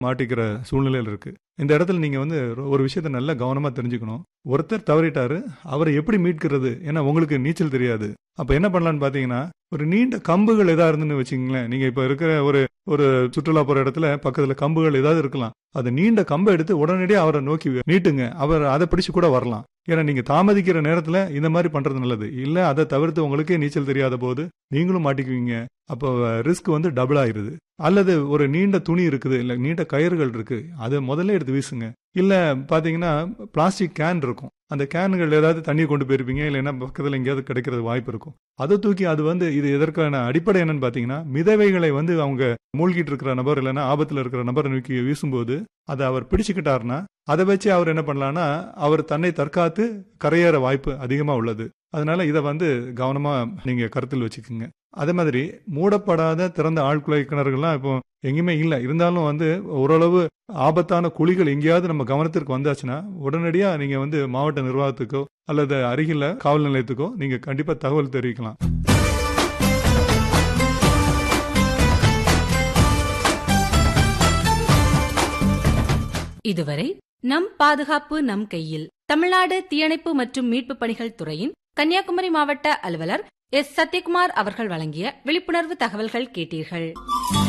மாட்டிக்கிற சூழ்நிலையில் இருக்கு இந்த இடத்துல நீங்க வந்து ஒரு விஷயத்த நல்லா கவனமா தெரிஞ்சுக்கணும் ஒருத்தர் தவறிட்டாரு அவரை எப்படி மீட்கிறது ஏன்னா உங்களுக்கு நீச்சல் தெரியாது அப்ப என்ன பண்ணலாம்னு பாத்தீங்கன்னா ஒரு நீண்ட கம்புகள் ஏதா இருந்துன்னு வச்சுங்களேன் நீங்க இப்ப இருக்கிற ஒரு ஒரு சுற்றுலா போற இடத்துல பக்கத்துல கம்புகள் ஏதாவது இருக்கலாம் அது நீண்ட கம்பை எடுத்து உடனடியாக அவரை நோக்கி நீட்டுங்க அவர் அதை பிடிச்சு கூட வரலாம் ஏன்னா நீங்க தாமதிக்கிற நேரத்துல இந்த மாதிரி பண்றது நல்லது இல்ல அதை தவிர்த்து உங்களுக்கே நீச்சல் தெரியாத போது நீங்களும் மாட்டிக்குவீங்க அப்போ ரிஸ்க் வந்து டபுள் ஆயிருது அல்லது ஒரு நீண்ட துணி இருக்குது இல்ல நீண்ட கயிறுகள் இருக்கு அதை முதல்ல எடுத்து வீசுங்க இல்ல பாத்தீங்கன்னா பிளாஸ்டிக் கேன் இருக்கும் அந்த கேன்கள் ஏதாவது தண்ணி கொண்டு போயிருப்பீங்க இல்லைன்னா பக்கத்தில் எங்கேயாவது கிடைக்கிறது வாய்ப்பு இருக்கும் அதை தூக்கி அது வந்து இது எதற்கான அடிப்படை என்னன்னு பாத்தீங்கன்னா மிதவைகளை வந்து அவங்க மூழ்கிட்டு இருக்கிற நபர் இல்லைன்னா ஆபத்துல இருக்கிற நபரை நோக்கி வீசும்போது அதை அவர் பிடிச்சுக்கிட்டாருன்னா அதை வச்சு அவர் என்ன பண்ணலாம்னா அவர் தன்னை தற்காத்து கரையேற வாய்ப்பு அதிகமா உள்ளது அதனால இதை வந்து கவனமா நீங்க கருத்தில் வச்சுக்கோங்க அதே மாதிரி மூடப்படாத திறந்த ஆழ்குழாய் கிணறுகள்லாம் இப்போ எங்கேயுமே இல்லை இருந்தாலும் வந்து ஓரளவு ஆபத்தான குழிகள் எங்கேயாவது நம்ம கவனத்திற்கு வந்தாச்சுன்னா உடனடியா நீங்க வந்து மாவட்ட நிர்வாகத்துக்கோ அல்லது அருகில காவல் நிலையத்துக்கோ நீங்க கண்டிப்பா தகவல் தெரிவிக்கலாம் இதுவரை நம் பாதுகாப்பு நம் கையில் தமிழ்நாடு தீயணைப்பு மற்றும் மீட்பு பணிகள் துறையின் கன்னியாகுமரி மாவட்ட அலுவலர் எஸ் சத்யகுமார் அவர்கள் வழங்கிய விழிப்புணர்வு தகவல்கள் கேட்டீர்கள்